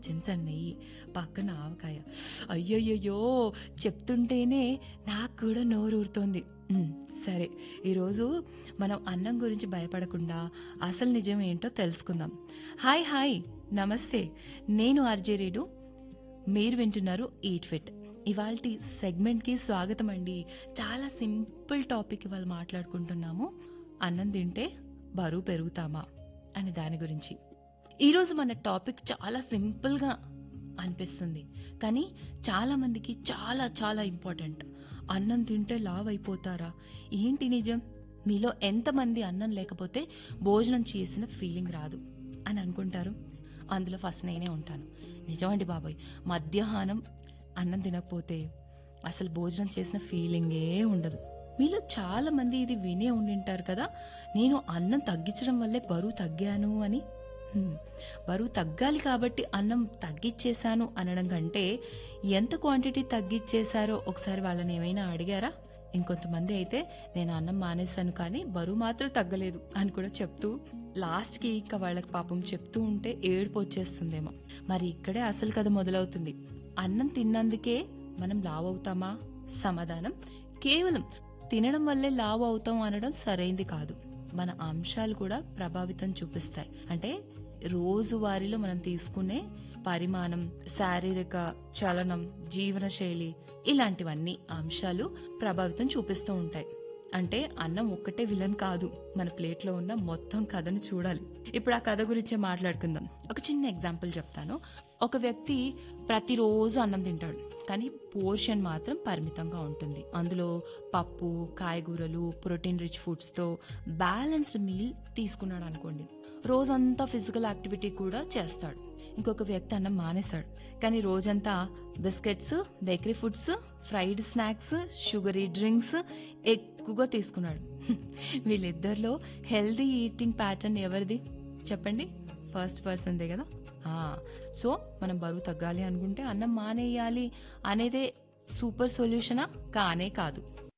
చెంచా నెయ్యి పక్కన ఆవకాయ అయ్యయ్యో చెప్తుంటేనే నాకు కూడా నోరు ఊరుతోంది మ్, సరే ఈరోజు మనం అన్నం గురించి భయపడకుండా అసలు నిజం ఏంటో తెలుసుకుందాం హాయ్ హాయ్ నమస్తే నేను ఆర్జే రేడు మీరు వింటున్నారు ఈట్ ఫిట్ ఇవాళ సెగ్మెంట్కి స్వాగతం అండి చాలా సింపుల్ టాపిక్ ఇవాళ మాట్లాడుకుంటున్నాము అన్నం తింటే బరువు పెరుగుతామా అనే దాని గురించి ఈరోజు మన టాపిక్ చాలా సింపుల్గా అనిపిస్తుంది కానీ చాలా మందికి చాలా చాలా ఇంపార్టెంట్ అన్నం తింటే లావ్ అయిపోతారా ఏంటి నిజం మీలో ఎంతమంది అన్నం లేకపోతే భోజనం చేసిన ఫీలింగ్ రాదు అని అనుకుంటారు అందులో ఫస్ట్ నేనే ఉంటాను నిజమండి బాబాయ్ మధ్యాహ్నం అన్నం తినకపోతే అసలు భోజనం చేసిన ఫీలింగే ఉండదు మీలో చాలా మంది ఇది వినే ఉండింటారు కదా నేను అన్నం తగ్గించడం వల్లే బరువు తగ్గాను అని హ్మ్. బరువు తగ్గాలి కాబట్టి అన్నం తగ్గించేశాను అనడం కంటే ఎంత క్వాంటిటీ తగ్గించేశారో ఒకసారి వాళ్ళని ఏమైనా అడిగారా ఇంకొంతమంది అయితే నేను అన్నం మానేశాను కానీ బరువు మాత్రం తగ్గలేదు అని కూడా చెప్తూ లాస్ట్కి ఇంకా వాళ్ళకి పాపం చెప్తూ ఉంటే ఏడుపు వచ్చేస్తుందేమో మరి ఇక్కడే అసలు కథ మొదలవుతుంది అన్నం తిన్నందుకే మనం లావు అవుతామా సమాధానం కేవలం తినడం వల్లే లావు అవుతాం అనడం సరైంది కాదు మన అంశాలు కూడా ప్రభావితం చూపిస్తాయి అంటే రోజువారీలో మనం తీసుకునే పరిమాణం శారీరక చలనం జీవనశైలి ఇలాంటివన్నీ అంశాలు ప్రభావితం చూపిస్తూ ఉంటాయి అంటే అన్నం ఒక్కటే విలన్ కాదు మన ప్లేట్లో ఉన్న మొత్తం కథను చూడాలి ఇప్పుడు ఆ కథ గురించే మాట్లాడుకుందాం ఒక చిన్న ఎగ్జాంపుల్ చెప్తాను ఒక వ్యక్తి ప్రతిరోజు అన్నం తింటాడు కానీ పోర్షన్ మాత్రం పరిమితంగా ఉంటుంది అందులో పప్పు కాయగూరలు ప్రోటీన్ రిచ్ ఫుడ్స్తో బ్యాలెన్స్డ్ మీల్ తీసుకున్నాడు అనుకోండి రోజంతా ఫిజికల్ యాక్టివిటీ కూడా చేస్తాడు ఇంకొక వ్యక్తి అన్నం మానేశాడు కానీ రోజంతా biscuits bakery foods fried snacks sugary drinks ఎక్కువగా తీసుకున్నాడు వీళ్ళిద్దరిలో హెల్దీ ఈటింగ్ ప్యాటర్న్ ఎవరిది చెప్పండి ఫస్ట్ పర్సన్దే కదా ఆ, సో మనం బరువు తగ్గాలి అనుకుంటే అన్నం మానేయాలి అనేదే సూపర్ సొల్యూషనా కానే కాదు